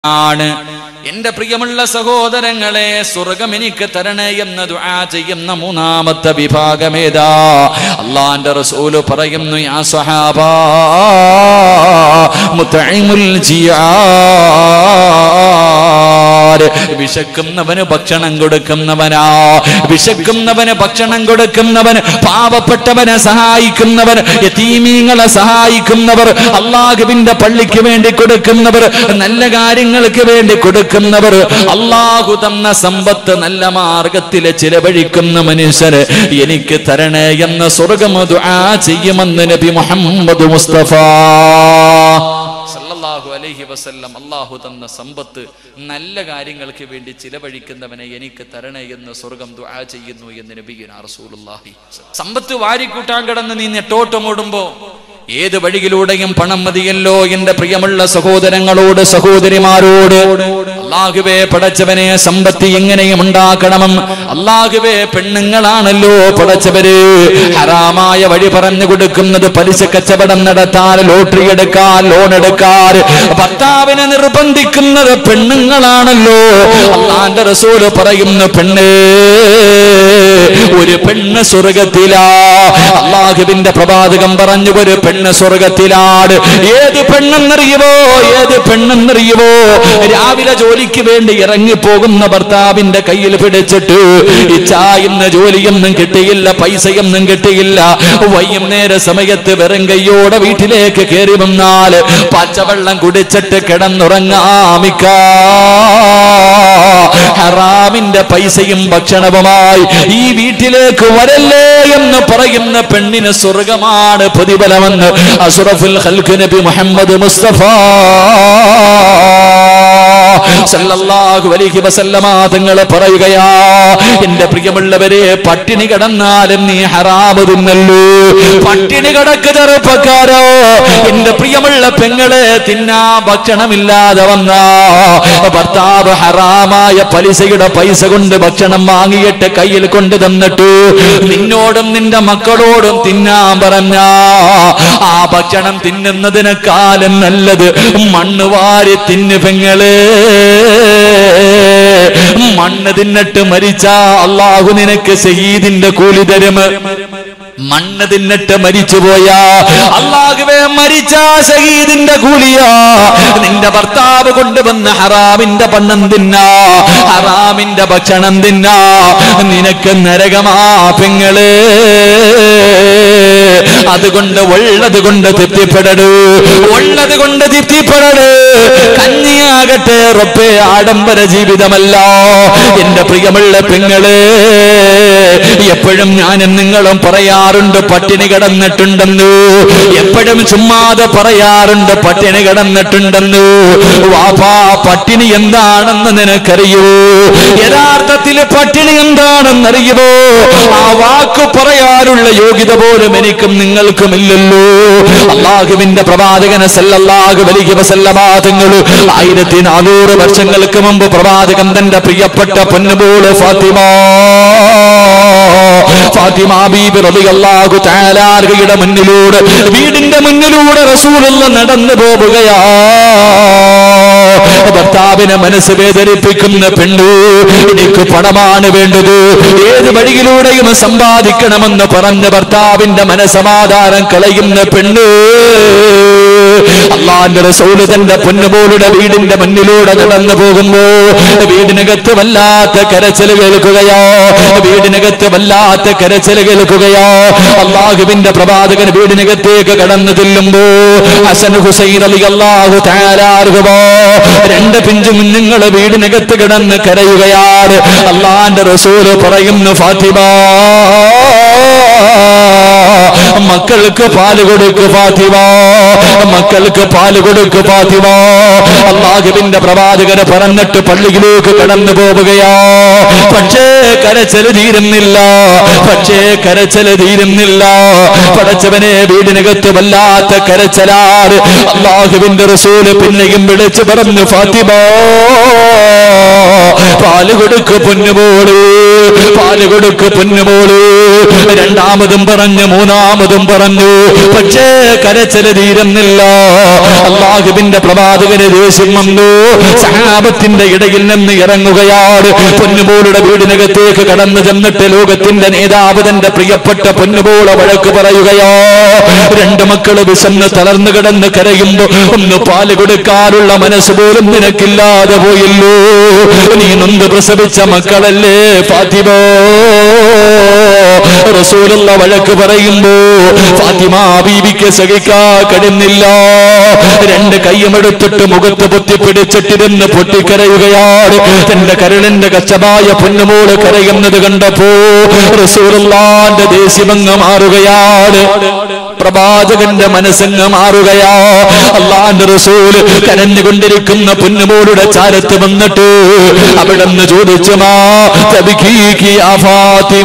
ആണ് എന്റെ പ്രിയമുള്ള സഹോദരങ്ങളെ സ്വർഗം എനിക്ക് തരണേ എന്ന് ദുആ ചെയ്യുന്ന മൂന്നാമത്തെ വിഭാഗമേതാ അള്ളാന്റെ റസൂല് പറയുന്നു യാ സ്വഹാബാ മുത്തഇമുൽ ജിയാർ വിശക്കുന്നവന് ഭക്ഷണം കൊടുക്കുന്നവനാ വിശക്കുന്നവന് ഭക്ഷണം കൊടുക്കുന്നവൻ പാവപ്പെട്ടവനെ സഹായിക്കുന്നവർ യതീമീങ്ങളെ സഹായിക്കുന്നവർ അള്ളാഹുവിന്റെ പള്ളിക്ക് വേണ്ടി കൊടുക്കുന്നവർ നല്ല കാര്യങ്ങൾക്ക് വേണ്ടി കൊടുക്കുന്നവർ അള്ളാഹു തന്ന സമ്പത്ത് നല്ല മാർഗത്തിൽ ചിലവഴിക്കുന്ന മനുഷ്യര് എനിക്ക് തരണേ എന്ന സ്വർഗം ദുആ ചെയ്യുമെന്ന് നബി മുഹമ്മദ് മുസ്തഫ സല്ലല്ലാഹു അലൈഹി വസല്ലം അള്ളാഹു തന്ന സമ്പത്ത് നല്ല കാര്യങ്ങൾക്ക് വേണ്ടി ചിലവഴിക്കുന്നവനെ എനിക്ക് തരണേ എന്ന് സ്വർഗം ദുആ ചെയ്യുന്നു എന്ന് നബിയുന റസൂലുള്ളാഹി സമ്പത്ത് വാരിക്കൂട്ടാൻ കിടന്ന് നീ നെട്ടോട്ടമോടുമ്പോ ഏത് വഴിയിലൂടെയും പണം മതിയല്ലോ എന്റെ പ്രിയമുള്ള സഹോദരങ്ങളോട് സഹോദരിമാരോട് അള്ളാഹുവേ പടച്ചവനെ സമ്പത്തി എങ്ങനെയും ഉണ്ടാക്കണം അള്ളാഹുവേ പെണ്ണുങ്ങളാണല്ലോ പടച്ചവര് ഹറാമായ വഴി പറഞ്ഞു കൊടുക്കുന്നത് പലിശ കച്ചവടം നടത്താൻ ലോട്ടറി എടുക്കാൻ ലോൺ എടുക്കാൻ ഭർത്താവിനെ നിർബന്ധിക്കുന്നത് പെണ്ണുങ്ങളാണല്ലോ അള്ളാന്റെ റസൂല് പറയുന്നു പെണ്ണ് ഒരു പെണ്ണ് സ്വർഗത്തിലാ അള്ളാഹുവിന്റെ പ്രവാചകം പറഞ്ഞു ഒരു പെണ്ണ് സ്വർഗത്തിലാണ് ഏത് പെണ്ണെന്നറിയുവോ ഏത് പെണ്ണെന്നറിയുവോ രാവിലെ ജോലിക്ക് വേണ്ടി ഇറങ്ങി പോകുന്ന ഭർത്താവിന്റെ കയ്യിൽ പിടിച്ചിട്ട് ഇച്ഛാ ഇന്ന് ജോലിയൊന്നും കിട്ടിയില്ല പൈസയൊന്നും കിട്ടിയില്ല വൈകുന്നേര സമയത്ത് വെറും കയ്യോടെ വീട്ടിലേക്ക് കയറി വന്നാൽ പച്ചവെള്ളം കുടിച്ചിട്ട് കിടന്നുറങ്ങാമിക്ക ഹറാമിന്റെ പൈസയും ഭക്ഷണവുമായി ഈ വീട്ടിലേക്ക് വരല്ലേ എന്ന് പറയുന്ന പെണ്ണിന് സ്വർഗമാണ് പ്രതിഫലമെന്ന് അസുറഫുൽ ഖൽഖ് നബി മുഹമ്മദ് മുസ്തഫ സല്ലല്ലാഹു അലൈഹി വസല്ലമ തങ്ങൾ പറയുകയാ എന്റെ പ്രിയമുള്ളവരെ പട്ടിണി കിടന്നാലും നീ ഹറാമ് തിന്നല്ലോ പട്ടിണി കിടക്ക് ചെറുപ്പക്കാരോ എന്റെ പ്രിയമുള്ള പെങ്ങളെ തിന്നാ ഭക്ഷണമില്ലാതെ വന്ന ഭർത്താവ് ഹറാമായ പലിശയുടെ പൈസ കൊണ്ട് ഭക്ഷണം വാങ്ങിയിട്ട് കയ്യിൽ കൊണ്ട് തന്നിട്ടു നിന്നോടും നിന്റെ മക്കളോടും തിന്നാൻ പറഞ്ഞ ആ ഭക്ഷണം തിന്നുന്നതിനേക്കാളും നല്ലത് മണ്ണ് വാരി തിന്നു പെങ്ങളെ മണ്ണ് തിന്നിട്ട് മരിച്ച അള്ളാഹു നിനക്ക് ഷഹീദിന്റെ കൂലി തരും മണ്ണ് തിന്നിട്ട് മരിച്ചുപോയ അള്ളാഹുവേ മരിച്ച ഷഹീദിന്റെ കൂലിയാ നിന്റെ ഭർത്താവ് കൊണ്ടുവന്ന ഹറാമിന്റെ പണ്ണം തിന്നാ ഹറാമിന്റെ ഭക്ഷണം തിന്നാ നിനക്ക് നരകമാ പെങ്ങള് അതുകൊണ്ട് ഉള്ളത് കൊണ്ട് തൃപ്തിപ്പെടടൂ ഉള്ളത് കൊണ്ട് തൃപ്തിപ്പെടടൂ കന്യാകട്ടെ റബ്ബേ ആഡംബര ജീവിതമല്ല എന്റെ പ്രിയമുള്ള പെങ്ങള് എപ്പോഴും ഞാനും നിങ്ങളും പറയാറുണ്ട് പട്ടിണി കിടന്നിട്ടുണ്ടെന്നു എപ്പോഴും ചുമ്മാതെ പറയാറുണ്ട് പട്ടിണി കിടന്നിട്ടുണ്ടെന്നു വാപ്പാ പട്ടിണി എന്താണെന്ന് നിനക്കറിയോ യഥാർത്ഥത്തിൽ പട്ടിണി എന്താണെന്നറിയുമോ ആ വാക്ക് പറയാനുള്ള യോഗ്യത പോലും എനിക്കും നിങ്ങൾക്കും ഇല്ലല്ലോ അള്ളാഹുവിന്റെ പ്രവാചകന സല്ലല്ലാഹു അലൈഹി വസല്ലമ തങ്ങൾ ആയിരത്തി നാനൂറ് വർഷങ്ങൾക്ക് മുമ്പ് പ്രവാചകൻ തന്റെ പ്രിയപ്പെട്ട പൊന്നുപോള് ഫാത്തിമ ഫാത്തിമ ബീബി റളിയല്ലാഹു തആലായുടെ മുന്നിലൂടെ വീടിന്റെ മുന്നിലൂടെ റസൂലുള്ള നടന്നു പോവുകയാ ഭർത്താവിനെ മനസ്സ് വേദനിപ്പിക്കുന്ന പെണ്ണു എനിക്ക് പണമാണ് വേണ്ടത് ഏത് വഴിയിലൂടെയും സമ്പാദിക്കണമെന്ന് പറഞ്ഞ ഭർത്താവിന്റെ മനസമാധാനം കളയുന്ന പെണ്ണ് അള്ളാന്റെ റസൂല് തന്റെ പൊന്നുപോളുടെ വീടിന്റെ മുന്നിലൂടെ നടന്നു പോകുമ്പോ വീടിനകത്ത് വല്ലാത്ത കരച്ചിൽ കേൾക്കുകയോ വീടിനകത്ത് വല്ലാത്ത കരച്ചിൽ കേൾക്കുകയോ അള്ളാഹുവിന്റെ പ്രവാചകൻ വീടിനകത്തേക്ക് കടന്നു ചെല്ലുമ്പോ ഹസൻ ഹുസൈൻ അലി അള്ളാഹു താരാറുകോ രണ്ട് പിഞ്ചു കുഞ്ഞുങ്ങൾ വീടിനകത്ത് കിടന്ന് കരയുകയാണ് അള്ളാന്റെ റസൂല് പറയുന്നു ഫാത്തിമ മക്കൾക്ക് പാല് കൊടുക്ക് ഫാത്തിമ മക്കൾക്ക് പാല് കൊടുക്ക് ഫാത്തിമ അള്ളാഹുവിന്റെ പ്രവാചകന് പറഞ്ഞിട്ട് പള്ളിയിലേക്ക് കടന്നു പോവുകയാ പക്ഷേ കരച്ചല് തീരുന്നില്ല പക്ഷേ കരച്ചല് തീരുന്നില്ല പടച്ചവനെ വീടിനകത്ത് വല്ലാത്ത കരച്ചലാറ് അള്ളാഹുവിന്റെ റസൂല് പിന്നെയും വിളിച്ചു പറഞ്ഞു ഫാത്തിമ പാല് കൊടുക്ക് പൊന്നുപോള് പാല് കൊടുക്ക് പൊന്നുപോള് രണ്ടാമതും പറഞ്ഞു മൂന്നാമതും പറഞ്ഞു പക്ഷേ കരച്ചല് തീരുന്നില്ല അള്ളാഹുവിന്റെ പ്രവാചകന് ദേഷ്യം വന്നു സഹാബത്തിന്റെ ഇടയിൽ നിന്ന് ഇറങ്ങുകയാണ് പൊന്നുപോളുടെ വീടിനകത്തേക്ക് കടന്നു ചെന്നിട്ട് ലോകത്തിന്റെ നേതാവ് തന്റെ പ്രിയപ്പെട്ട പൊന്നുപോളെ വഴക്ക് പറയുകയോ രണ്ട് മക്കള് വിശന്ന് തളർന്നു കിടന്ന് കരയുമ്പോ ഒന്ന് പാല് കൊടുക്കാനുള്ള മനസ്സ് പോലും നിനക്കില്ലാതെ പോയല്ലോ നീ നൊന്ത് പ്രസവിച്ച മക്കളല്ലേ ഫാത്തിമോ റസൂലുള്ള വഴക്ക് പറയുമ്പോ ഫാത്തിമ ബീവിക്ക് സഹിക്കാ കഴിയുന്നില്ല രണ്ട് കൈയുമെടുത്തിട്ട് മുഖത്ത് പൊത്തിപ്പിടിച്ചിട്ടിരുന്ന് പൊട്ടിക്കരയുകയാണ് തന്റെ കരളിന്റെ കച്ചമായ പൊന്നുമോള് കരയുന്നത് കണ്ടപ്പോ റസൂലുള്ളാന്റെ ദേഷ്യമങ്ങ് മാറുകയാണ് പ്രവാചകന്റെ മനസ്സങ്ങ് മാറുകയാ അള്ളാന്റെ റസൂൽ കരഞ്ഞുകൊണ്ടിരിക്കുന്ന പൊന്നുമോളുടെ ചാരത്ത് വന്നിട്ട് അവിടെ നിന്ന് ചോദിച്ചു മാ തബിഖീകി ആ ഫാത്തിമ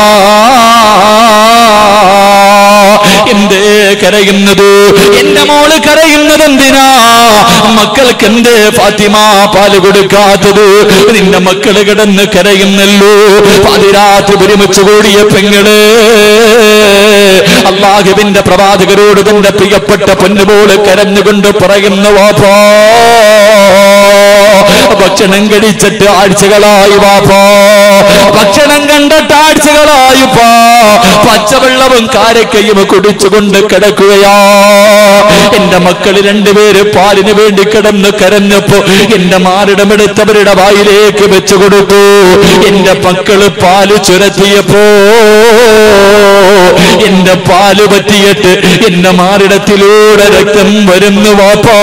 എന്തേ കരയുന്നത് എന്റെ മോള് കരയുന്നത് എന്തിനാ മക്കൾക്ക് എന്തേ ഫാത്തിമ പാല് കൊടുക്കാത്തത് നിന്റെ മക്കള് കിടന്ന് കരയുന്നല്ലോ പാതിരാത്രി ഒരുമിച്ച് കൂടിയ പെങ്ങള് അള്ളാഹുവിന്റെ പ്രവാചകരോട് തന്റെ പ്രിയപ്പെട്ട പൊന്നുപോള് കരഞ്ഞുകൊണ്ട് പറയുന്ന വാപ്പാ ഭക്ഷണം കഴിച്ചിട്ട് ആഴ്ചകളായി വാപ്പാ ഭക്ഷണം കണ്ടിട്ട് ആഴ്ചകളായിപ്പാ പച്ചവെള്ളവും കാരക്കയും കുടിച്ചുകൊണ്ട് കിടക്കുകയാ എന്റെ മക്കൾ രണ്ടുപേര് പാലിന് വേണ്ടി കിടന്ന് കരഞ്ഞപ്പോ എന്റെ മാറിടമെടുത്തവരുടെ വായിലേക്ക് വെച്ചു കൊടുത്തു എന്റെ മക്കള് പാല് ചുരത്തിയപ്പോ എന്റെ പാല് പറ്റിയിട്ട് എന്റെ മാറിടത്തിലൂടെ രക്തം വരുന്നു വാപ്പാ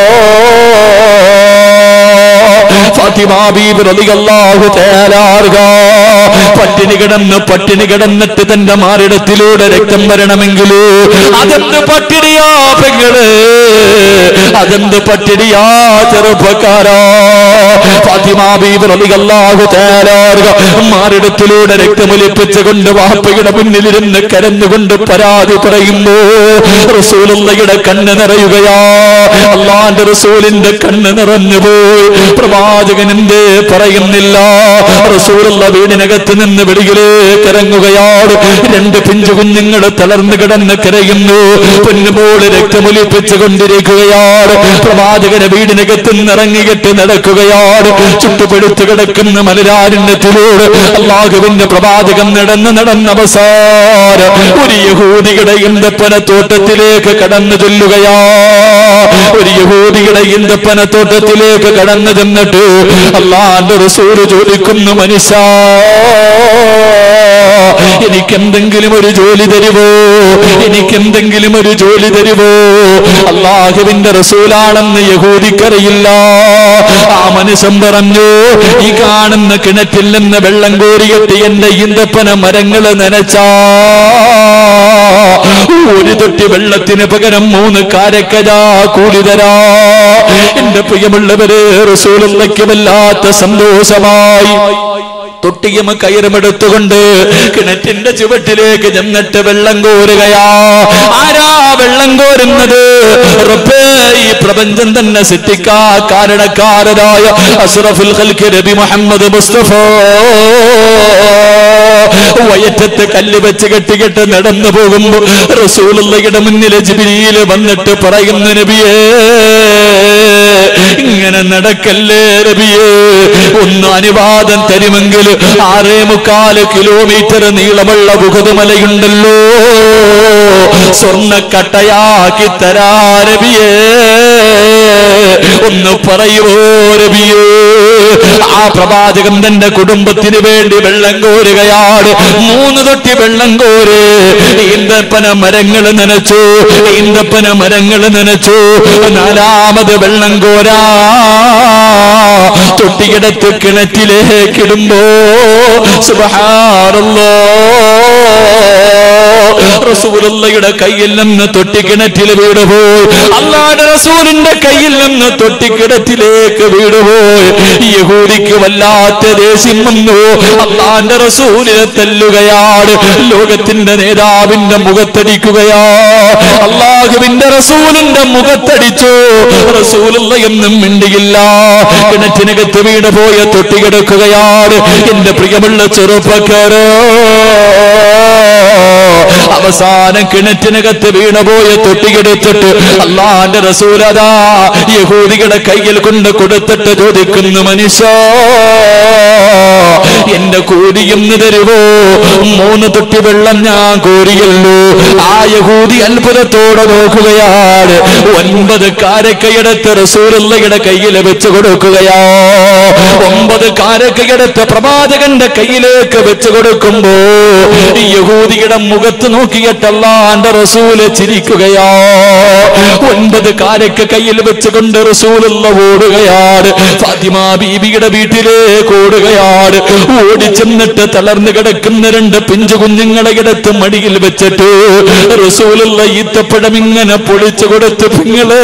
ഫാത്തിമ ബീബി റളിയല്ലാഹു തആല അൻഹ പട്ടിണി കിടന്ന് പട്ടിണി കിടന്നിട്ട് തന്റെ മാറിടത്തിലൂടെ രക്തം വരണമെങ്കിൽ അതെന്ത് പട്ടിണിയാ പെങ്ങള് അതെന്ത് പട്ടിണിയാ ചെറുപ്പക്കാരാ ഫാത്തിമ ബീബി റളിയല്ലാഹു തആല അൻഹ മാറിടത്തിലൂടെ രക്തമൊലിപ്പിച്ചുകൊണ്ട് വാപ്പയുടെ മുന്നിലിരുന്ന് കരഞ്ഞുകൊണ്ട് പരാതി പറയുമ്പോ റസൂലുള്ളയുടെ കണ്ണ് നിറയുകയാ അള്ളാന്റെ റസൂലിന്റെ കണ്ണ് നിറഞ്ഞുപോയി പ്രവാചകൻ എന്തേ പറയുന്നില്ല റസൂലുള്ള വീടിനകത്ത് നിന്ന് വെളിയിലേക്ക് ഇറങ്ങുകയാണ് രണ്ട് പിഞ്ചു കുഞ്ഞുങ്ങൾ തളർന്നു കിടന്ന് കരയുന്നു പൊന്നുപോലെ രക്തമൊലിപ്പിച്ചു കൊണ്ടിരിക്കുകയാണ് പ്രവാചകനെ വീടിനകത്ത് നിന്ന് ഇറങ്ങിയിട്ട് നടക്കുകയാണ് ചുട്ടുപെടുത്തു കിടക്കുന്ന മലരാരണ്യത്തിലൂടെ അള്ളാഹുവിന്റെ പ്രവാചകം നടന്ന് നടന്ന അവസാനം ഒരു യഹൂദിയുടെ ഇന്തപ്പന തോട്ടത്തിലേക്ക് കടന്നു ചെല്ലുകയാ ഒരു യഹൂദിയുടെ ഇന്തപ്പന തോട്ടത്തിലേക്ക് കടന്നു ചെന്നിട്ട് അള്ളാന്റെ റസൂല് ചോദിക്കുന്നു മനുഷ്യ എനിക്കെന്തെങ്കിലും ഒരു ജോലി തരുവോ എനിക്കെന്തെങ്കിലും ഒരു ജോലി തരുവോ അള്ളാഹുവിന്റെ റസൂലാണെന്ന് യഹൂദിക്കറിയില്ല ആ മനുഷ്യൻ പറഞ്ഞു ഈ കാണുന്ന കിണറ്റിൽ നിന്ന് വെള്ളം കോരിയിട്ട് എന്റെ ഈന്തപ്പന മരങ്ങള് നനച്ചാ ഒരു തൊട്ടി വെള്ളത്തിന് പകരം മൂന്ന് കാരക്കരാ കൂലി തരാ എന്റെ പ്രിയമുള്ളവര് റസൂലുള്ളയ്ക്ക് വല്ലാത്ത സന്തോഷമായി തൊട്ടിയും കയറുമെടുത്തുകൊണ്ട് കിണറ്റിന്റെ ചുവട്ടിലേക്ക് ചെന്നിട്ട് വെള്ളം കോരുകയാ ആരാ വെള്ളം കോരുന്നത് റബ്ബേ ഈ പ്രപഞ്ചം തന്നെ സിദ്ധിക്കാ കാരണക്കാരനായ അഷ്റഫുൽ ഖൽക്ക് നബി മുഹമ്മദ് മുസ്തഫ വയറ്റത്ത് കല്ല് വെച്ച് കെട്ടിക്കെട്ട് നടന്നു പോകുമ്പോ റസൂലുള്ളയുടെ മുന്നിൽ ജിബിരിയിൽ വന്നിട്ട് പറയുന്ന നബിയേ ഇങ്ങനെ നടക്കല്ലേ നബിയേ ഒന്ന് അനുവാദം തരുമെങ്കിൽ ആറേ മുക്കാല് കിലോമീറ്റർ നീളമുള്ള ബുഹതുമലയുണ്ടല്ലോ സ്വർണ്ണക്കട്ടയാക്കി തരാ നബിയേ ഒന്ന് പറയുവോ നബിയേ ആ പ്രവാചകൻ തന്റെ കുടുംബത്തിന് വേണ്ടി വെള്ളം കോരുകയാണ് മൂന്ന് തൊട്ടി വെള്ളം കോര് ഈന്തപ്പന മരങ്ങൾ നനച്ചു ഈന്തപ്പന മരങ്ങൾ നനച്ചു നാലാമത് വെള്ളം കോരാ തൊട്ടിയിടത്ത് കിണറ്റിലേക്കിടുമ്പോ സുബഹാറല്ലോ റസൂലുള്ളയുടെ കയ്യിൽ നിന്ന് തൊട്ടിക്കിണറ്റിൽ വീടുപോയി അള്ളാന്റെ റസൂലിന്റെ കയ്യിൽ നിന്ന് തൊട്ടിക്കിണറ്റിലേക്ക് വീടുപോയി യഹൂദിക്ക് വല്ലാത്ത ദേഷ്യം വന്നു അള്ളാന്റെ റസൂലിനെ തല്ലുകയാണ് ലോകത്തിന്റെ നേതാവിന്റെ മുഖത്തടിക്കുകയാ അള്ളാഹുവിന്റെ റസൂലിന്റെ മുഖത്തടിച്ചു റസൂലുള്ള എന്നും മിണ്ടിയില്ല കിണറ്റിനകത്ത് വീണ് പോയ തൊട്ടി കിടക്കുകയാണ് എന്റെ പ്രിയമുള്ള ചെറുപ്പക്കാരോ അവസാനം കിണറ്റിനകത്ത് വീണുപോയ തൊട്ടിയെടുത്തിട്ട് അള്ളാന്റെ റസൂലതാ യഹൂദികളുടെ കയ്യിൽ കൊണ്ട് കൊടുത്തിട്ട് ചോദിക്കുന്നു മനുഷ്യ എന്റെ കൂലിയെന്ന് തരുവോ മൂന്ന് തൊട്ടി വെള്ളം ഞാൻ കോരിയല്ലോ ആ യഹൂദി അത്ഭുതത്തോടെ നോക്കുകയാണ് ഒൻപത് കാരക്കയെടുത്ത് റസൂലുള്ളയുടെ കയ്യിൽ വെച്ച് കൊടുക്കുകയാ ഒമ്പത് കാരക്കയെടുത്ത് പ്രവാചകന്റെ കയ്യിലേക്ക് വെച്ച് കൊടുക്കുമ്പോ ഈ യഹൂദിയുടെ മുഖത്ത് നോക്കിയിട്ടല്ലാന്റെ റസൂല് ചിരിക്കുകയാ ഒൻപത് കാരക്ക കയ്യിൽ വെച്ചുകൊണ്ട് റസൂലുള്ള ഓടുകയാണ് ഫാത്തിമ ബീബിയുടെ വീട്ടിലേക്ക് ഓടുകയാണ് ഓടി ചെന്നിട്ട് തളർന്നു കിടക്കുന്ന രണ്ട് പിഞ്ചു കുഞ്ഞുങ്ങളെ എടുത്ത് മടിയിൽ വെച്ചിട്ട് റസൂലുള്ള ഈത്തപ്പഴം ഇങ്ങനെ പൊളിച്ചു കൊടുത്ത് പിങ്ങള്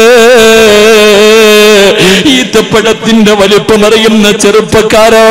ഈത്തപ്പഴത്തിന്റെ വലിപ്പമറിയുന്ന ചെറുപ്പക്കാരോ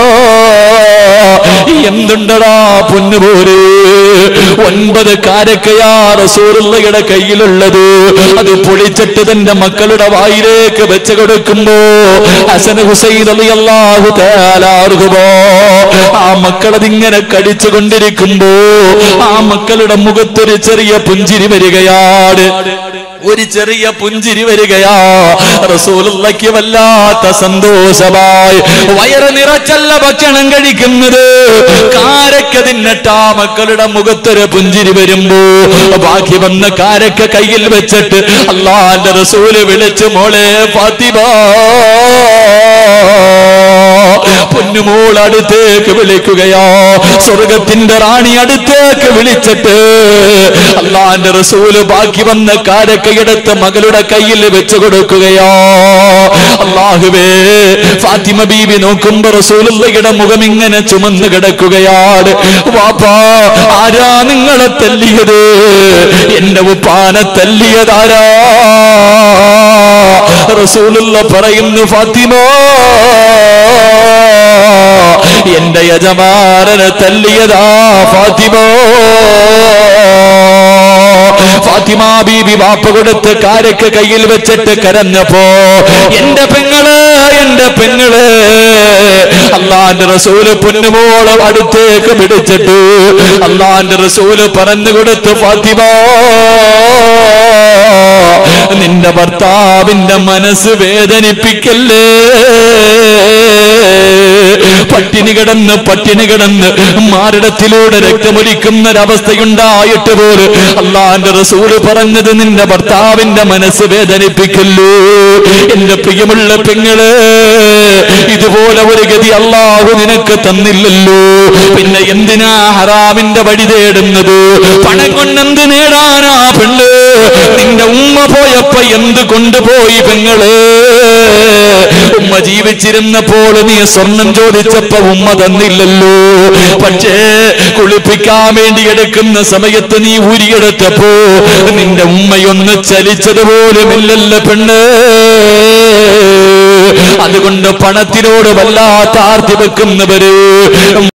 എന്തുണ്ടടാ പൊന്നുപോരെ ഒൻപത് കാരക്കയാ റസൂറുള്ളയുടെ കയ്യിലുള്ളത് അത് പൊളിച്ചിട്ട് തന്റെ മക്കളുടെ വായിലേക്ക് വെച്ച് കൊടുക്കുമ്പോ ഹസൻ ഹുസൈൻ അലിയല്ലാഹു തേലാറുകുമ്പോ ആ മക്കളതിങ്ങനെ കടിച്ചു കൊണ്ടിരിക്കുമ്പോ ആ മക്കളുടെ മുഖത്തൊരു ചെറിയ പുഞ്ചിരി വരികയാണ് ഒരു ചെറിയ പുഞ്ചിരി വരികയാ റസൂലുള്ളക്ക് വല്ലാത്ത സന്തോഷമായി വയറ് നിറച്ചല്ല ഭക്ഷണം കഴിക്കുന്നത് കാരക്ക തിന്നിട്ടാ മക്കളുടെ മുഖത്തൊരു പുഞ്ചിരി വരുമ്പോ ബാക്കി വന്ന കാരക്ക കയ്യിൽ വെച്ചിട്ട് അള്ളാന്റെ റസൂല് വിളിച്ചു മോളെ ഫാത്തിമ പൊന്നുമോൾ അടുത്തേക്ക് വിളിക്കുകയോ സ്വർഗത്തിന്റെ റാണി അടുത്തേക്ക് വിളിച്ചിട്ട് അള്ളാന്റെ റസൂല് ബാക്കി വന്ന കാരക്കയെടുത്ത് മകളുടെ കയ്യിൽ വെച്ച് കൊടുക്കുകയോ അള്ളാഹുവേ ഫാത്തിമ ബീവി നോക്കുമ്പോ റസൂലുള്ളയുടെ മുഖം ഇങ്ങനെ ചുമന്ന് കിടക്കുകയാണ് വാപ്പാ ആരാ നിങ്ങളെ തല്ലിയത് എന്റെ ഉപ്പാനെ തല്ലിയതാരാ റസൂലുള്ള പറയുന്നു ഫാത്തിമ എന്റെ യജമാനനെ തല്ലിയതാ ഫാത്തിമ ഫാത്തിമ ബീബി വാപ്പ കൊടുത്ത് കാരക്ക് കയ്യിൽ വെച്ചിട്ട് കരഞ്ഞപ്പോ എന്റെ പെങ്ങള് എന്റെ പെങ്ങള് അള്ളാന്റെ റസൂല് പൊന്നുമോളം അടുത്തേക്ക് പിടിച്ചിട്ട് അള്ളാന്റെ റസൂല് പറഞ്ഞു കൊടുത്ത് ഫാത്തിമ നിന്റെ ഭർത്താവിന്റെ മനസ്സ് വേദനിപ്പിക്കല്ലേ പട്ടിണി കിടന്ന് പട്ടിണി കിടന്ന് മാറിടത്തിലൂടെ രക്തമൊലിക്കുന്ന ഒരവസ്ഥയുണ്ടായിട്ട് പോലും അള്ളാന്റെ റസൂല് പറഞ്ഞത് നിന്റെ ഭർത്താവിന്റെ മനസ്സ് വേദനിപ്പിക്കല്ലോ എന്റെ പ്രിയമുള്ള പെങ്ങള് ഇതുപോലെ ഒരു ഗതി അള്ളാഹു നിനക്ക് തന്നില്ലല്ലോ പിന്നെ എന്തിനാ ഹറാമിന്റെ വഴി തേടുന്നത് പണം കൊണ്ടെന്ത് നേടാനാ പെണ്ണ് നിന്റെ ഉമ്മ പോയപ്പോ എന്ത് കൊണ്ടുപോയി പെങ്ങള് ഉമ്മ ജീവിച്ചിരുന്നപ്പോൾ നീ സ്വർണം ചോദിച്ചപ്പോ ഉമ്മ തന്നില്ലല്ലോ പക്ഷേ കുളിപ്പിക്കാൻ വേണ്ടി എടുക്കുന്ന സമയത്ത് നീ ഊരിയെടുത്തപ്പോ നിന്റെ ഉമ്മയൊന്ന് ചലിച്ചതുപോലുമില്ലല്ലോ പെണ്ണ് അതുകൊണ്ട് പണത്തിനോട് വല്ലാത്ത ആർത്തി വെക്കുന്നവര്